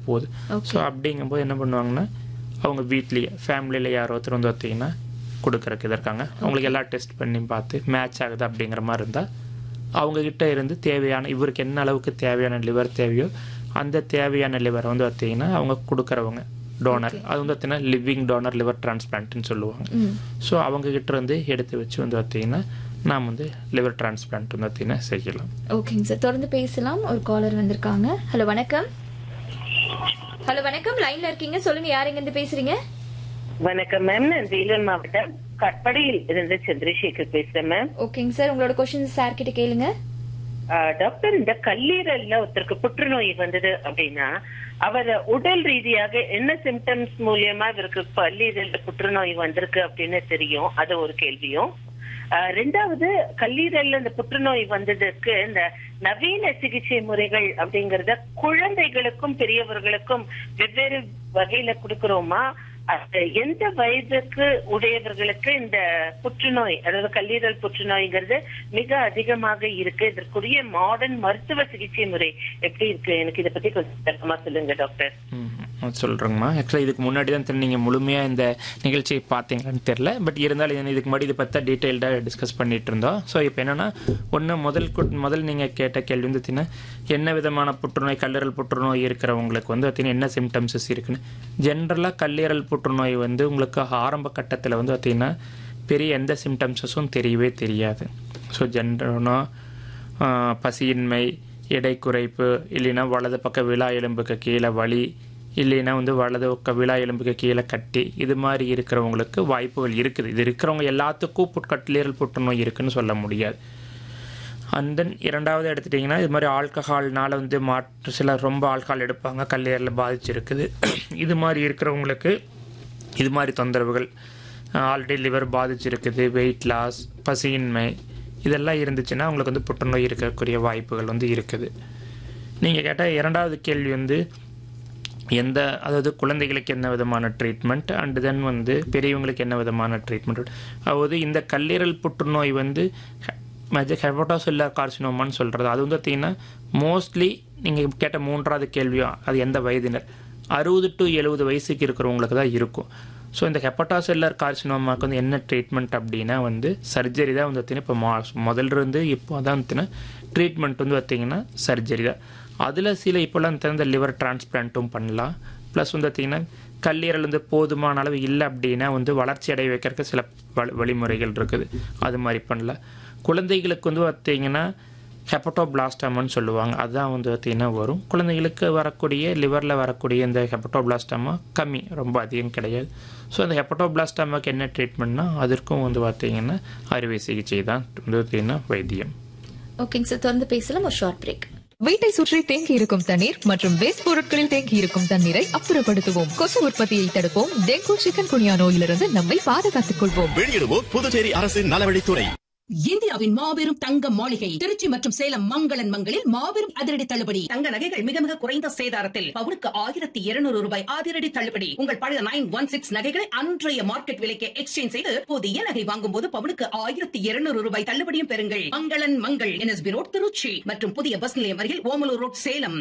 போகுது Okay. So அப்படிங்கும்போது என்ன பண்ணுவாங்கன்னா அவங்க வீட்லேயே ஃபேமிலியில் யாரோ ஒருத்தர் வந்து பார்த்தீங்கன்னா கொடுக்குறக்கு இது இருக்காங்க அவங்களுக்கு எல்லாம் டெஸ்ட் பண்ணி பார்த்து மேட்ச் ஆகுது அப்படிங்கிற மாதிரி இருந்தால் அவங்கக்கிட்ட இருந்து தேவையான இவருக்கு என்ன அளவுக்கு தேவையான லிவர் தேவையோ அந்த தேவையான லிவரை வந்து பார்த்தீங்கன்னா அவங்க கொடுக்குறவங்க டோனர் அது வந்து பார்த்தீங்கன்னா லிவிங் டோனர் லிவர் டிரான்ஸ்பிளான்ட்னு சொல்லுவாங்க ம் ஸோ அவங்க கிட்ட இருந்து எடுத்து வச்சு வந்து பார்த்தீங்கன்னா நாம் வந்து லிவர் டிரான்ஸ்பிளான்ட் வந்து பார்த்தீங்கன்னா செய்யலாம் ஓகேங்க சார் தொடர்ந்து பேசலாம் ஒரு காலர் வந்திருக்காங்க ஹலோ வணக்கம் ஹலோ வணக்கம் லைன்ல இருக்கீங்க சொல்லுங்க யார் எங்க இருந்து பேசுறீங்க வணக்கம் மேம் நான் வேலூர் மாவட்டம் கட்படியில் இருந்து சந்திரசேகர் பேசுறேன் மேம் ஓகேங்க சார் உங்களோட கொஸ்டின் சார் கிட்ட கேளுங்க ஆஹ் டாக்டர் இந்த கல்லீரல்ல ஒருத்தருக்கு புற்றுநோய் வந்தது அப்படின்னா அவர் உடல் ரீதியாக என்ன சிம்டம்ஸ் மூலியமா இவருக்கு கல்லீரல்ல புற்றுநோய் வந்திருக்கு அப்படின்னு தெரியும் அது ஒரு கேள்வியும் ஆஹ் ரெண்டாவது கல்லீரல்ல இந்த புற்றுநோய் வந்ததுக்கு இந்த நவீன சிகிச்சை முறைகள் அப்படிங்கறத குழந்தைகளுக்கும் பெரியவர்களுக்கும் வெவ்வேறு வகையில கொடுக்கிறோமா அது எந்த வயதுக்கு உடையவர்களுக்கு இந்த புற்றுநோய் அதாவது கல்லீரல் புற்றுநோய்ங்கிறது மிக அதிகமாக இருக்கு இதற்குரிய மாடர்ன் மருத்துவ சிகிச்சை முறை எப்படி இருக்கு எனக்கு இதை பத்தி கொஞ்சம் விளக்கமா சொல்லுங்க டாக்டர் சொல்கிறேங்கம்மா ஆக்சுவலாக இதுக்கு முன்னாடி தான் தெரியும் நீங்கள் முழுமையாக இந்த நிகழ்ச்சியை பார்த்தீங்களான்னு தெரில பட் இருந்தாலும் இது- இதுக்கு முன்னாடி இதை பற்றி டீட்டெயில்டாக டிஸ்கஸ் பண்ணிட்டு இருந்தோம் ஸோ இப்போ என்னென்னா ஒன்று முதல் கு- முதல் நீங்கள் கேட்ட கேள்வி வந்து பார்த்தீங்கன்னா என்ன விதமான புற்றுநோய் கல்லீரல் புற்றுநோய் இருக்கிறவங்களுக்கு வந்து பார்த்தீங்கன்னா என்ன சிம்டம்ஸஸ் இருக்குன்னு ஜென்ரலாக கல்லீரல் புற்றுநோய் வந்து உங்களுக்கு ஆரம்ப கட்டத்தில் வந்து பார்த்தீங்கன்னா பெரிய எந்த சிம்டம்ஸஸும் தெரியவே தெரியாது ஸோ ஜென்ரலாக பசியின்மை எடை குறைப்பு இல்லைன்னா வலது பக்க விழா எலும்புக்கு கீழே வலி இல்லைன்னா வந்து வலது பக்க விழா எலும்புக்கு கீழே கட்டி இது மாதிரி இருக்கிறவங்களுக்கு வாய்ப்புகள் இருக்குது இது இருக்கிறவங்க எல்லாத்துக்கும் புட் கல்லீரல் புற்றுநோய் இருக்குன்னு சொல்ல முடியாது அண்ட் தென் இரண்டாவது எடுத்துட்டிங்கன்னா இது மாதிரி ஆல்கஹால்னால வந்து மாற்று சில ரொம்ப ஆல்கஹால் எடுப்பாங்க கல்லீரலில் பாதிச்சிருக்குது இது மாதிரி இருக்கிறவங்களுக்கு இது மாதிரி தொந்தரவுகள் ஆல்ரெடி லிவர் பாதிச்சிருக்குது வெயிட் லாஸ் பசியின்மை இதெல்லாம் இருந்துச்சுன்னா அவங்களுக்கு வந்து புற்றுநோய் இருக்கக்கூடிய வாய்ப்புகள் வந்து இருக்குது நீங்கள் கேட்ட இரண்டாவது கேள்வி வந்து எந்த அதாவது குழந்தைகளுக்கு என்ன விதமான ட்ரீட்மெண்ட் அண்ட் தென் வந்து பெரியவங்களுக்கு என்ன விதமான ட்ரீட்மெண்ட் அதாவது இந்த கல்லீரல் புற்றுநோய் வந்து ஹெபோட்டோசெல்லார் கார்சினோமான்னு சொல்கிறது அது வந்து பார்த்தீங்கன்னா மோஸ்ட்லி நீங்கள் கேட்ட மூன்றாவது கேள்வியோ அது எந்த வயதினர் அறுபது டு எழுபது வயசுக்கு இருக்கிறவங்களுக்கு தான் இருக்கும் ஸோ இந்த ஹெப்பட்டாசெல்லர் கார்சினோமாக்கு வந்து என்ன ட்ரீட்மெண்ட் அப்படின்னா வந்து சர்ஜரி தான் வந்து பார்த்தீங்கன்னா இப்போ மா முதல்ல இருந்து இப்போ தான் வந்துட்டுன்னா ட்ரீட்மெண்ட் வந்து பார்த்தீங்கன்னா சர்ஜரி தான் அதில் சில இப்போல்லாம் திறந்த லிவர் டிரான்ஸ்பிளான்ட்டும் பண்ணலாம் ப்ளஸ் வந்து பார்த்தீங்கன்னா கல்லீரல் வந்து போதுமான அளவு இல்லை அப்படின்னா வந்து வளர்ச்சி அடைய வைக்கிறதுக்கு சில வழி வழிமுறைகள் இருக்குது அது மாதிரி பண்ணலாம் குழந்தைகளுக்கு வந்து பார்த்தீங்கன்னா ஹெப்படோபிளாஸ்டாமான்னு சொல்லுவாங்க அதுதான் வந்து பார்த்தீங்கன்னா வரும் குழந்தைகளுக்கு வரக்கூடிய லிவரில் வரக்கூடிய இந்த ஹெப்படோபிளாஸ்டாமா கம்மி ரொம்ப அதிகம் கிடையாது ஸோ அந்த ஹெப்படோபிளாஸ்டாமாக்கு என்ன ட்ரீட்மெண்ட்னா அதற்கும் வந்து பார்த்தீங்கன்னா அறுவை சிகிச்சை தான் வந்து பார்த்தீங்கன்னா வைத்தியம் ஓகேங்க சார் தொடர்ந்து பேசலாம் ஒரு ஷார்ட் பிரேக் வீட்டை சுற்றி தேங்கி இருக்கும் தண்ணீர் மற்றும் வேஸ்ட் பொருட்களில் தேங்கி இருக்கும் தண்ணீரை அப்புறப்படுத்துவோம் கொசு உற்பத்தியை தடுப்போம் டெங்கு சிக்கன் குனியா நோயிலிருந்து நம்மை பாதுகாத்துக் கொள்வோம் வெளியிடுவோர் புதுச்சேரி அரசின் நலவழித்துறை இந்தியாவின் மாபெரும் தங்க மாளிகை திருச்சி மற்றும் சேலம் மங்களன் மங்களில் மாபெரும் அதிரடி தள்ளுபடி தங்க நகைகள் மிக மிக குறைந்த சேதாரத்தில் பவுனுக்கு ஆயிரத்தி இருநூறு ரூபாய் அதிரடி தள்ளுபடி உங்கள் பழைய நைன் ஒன் சிக்ஸ் நகைகளை அன்றைய மார்க்கெட் விலைக்கு எக்ஸ்சேஞ்ச் செய்து புதிய நகை வாங்கும் போது பவுனுக்கு ஆயிரத்தி இருநூறு ரூபாய் தள்ளுபடியும் பெறுங்கள் மங்களன் மங்கள் என்எஸ்பி ரோட் திருச்சி மற்றும் புதிய பஸ் நிலையம் அருகில் Omalur road Salem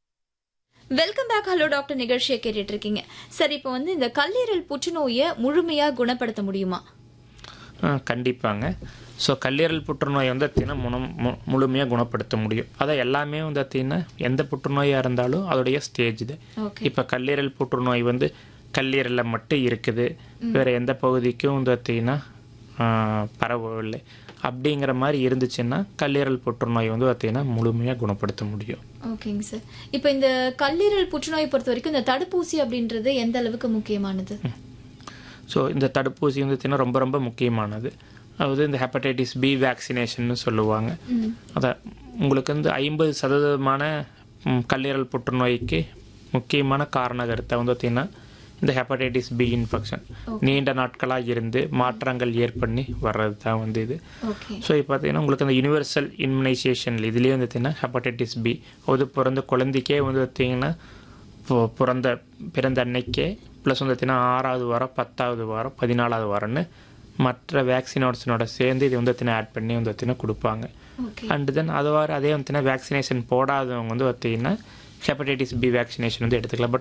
welcome back hello doctor நிகழ்ச்சியை கேட்டுட்டு இருக்கீங்க சார் இப்போ வந்து இந்த கல்லீரல் புற்றுநோயை முழுமையா குணப்படுத்த முடியுமா ஆ, கண்டிப்பாங்க ஸோ கல்லீரல் புற்றுநோய் வந்து பார்த்தீங்கன்னா முனம் மு- முழுமையாக குணப்படுத்த முடியும் அதான் எல்லாமே வந்து பார்த்தீங்கன்னா எந்த புற்றுநோயாக இருந்தாலும் அதோடைய ஸ்டேஜ் இது ஓகே இப்போ கல்லீரல் புற்றுநோய் வந்து கல்லீரலில் மட்டும் இருக்குது வேற எந்த பகுதிக்கும் வந்து பார்த்தீங்கன்னா ஆ, பரவவில்லை அப்படிங்கிற மாதிரி இருந்துச்சுன்னா கல்லீரல் புற்றுநோய் வந்து பார்த்தீங்கன்னா முழுமையாக குணப்படுத்த முடியும் ஓகேங்க சார் இப்போ இந்த கல்லீரல் புற்றுநோயை பொறுத்த வரைக்கும் இந்த தடுப்பூசி அப்படின்றது எந்த அளவுக்கு முக்கியமானது ஸோ இந்த தடுப்பூசி வந்து பார்த்தீங்கன்னா ரொம்ப ரொம்ப முக்கியமானது அதாவது இந்த ஹெப்படைட்டிஸ் பி வேக்சினேஷன்னு சொல்லுவாங்க அதான் உங்களுக்கு வந்து ஐம்பது சதவீதமான ம், கல்லீரல் புற்றுநோய்க்கு முக்கியமான காரணகர்த்தை வந்து பார்த்தீங்கன்னா இந்த ஹெப்படைட்டிஸ் பி இன்ஃபெக்ஷன் நீண்ட நாட்களாக இருந்து மாற்றங்கள் ஏற்பண்ணி வர்றது தான் வந்து இது ஓகே ஸோ இப்போ பார்த்தீங்கன்னா உங்களுக்கு அந்த யுனிவர்சல் இம்யூனைசேஷனில் இதுலேயே வந்து பார்த்தீங்கன்னா ஹெப்படைட்டிஸ் பி அது பிறந்த குழந்தைக்கே வந்து பார்த்தீங்கன்னா பு- பிறந்த பிறந்த அன்னைக்கே ப்ளஸ் வந்து பார்த்தீங்கன்னா ஆறாவது வாரம் பத்தாவது வாரம் பதினாலாவது வாரம்னு மற்ற வேக்சினோட்ஸனோட சேர்ந்து இது வந்து பார்த்தீங்கன்னா ஆட் பண்ணி வந்து பார்த்தீங்கன்னா கொடுப்பாங்க ஓகே அண்ட் தென் அது வார அதே வந்து வேக்சினேஷன் போடாதவங்க வந்து பார்த்தீங்கன்னா ஹெப்படைட்டிஸ் பி வேக்சினேஷன் வந்து எடுத்துக்கலாம் பட்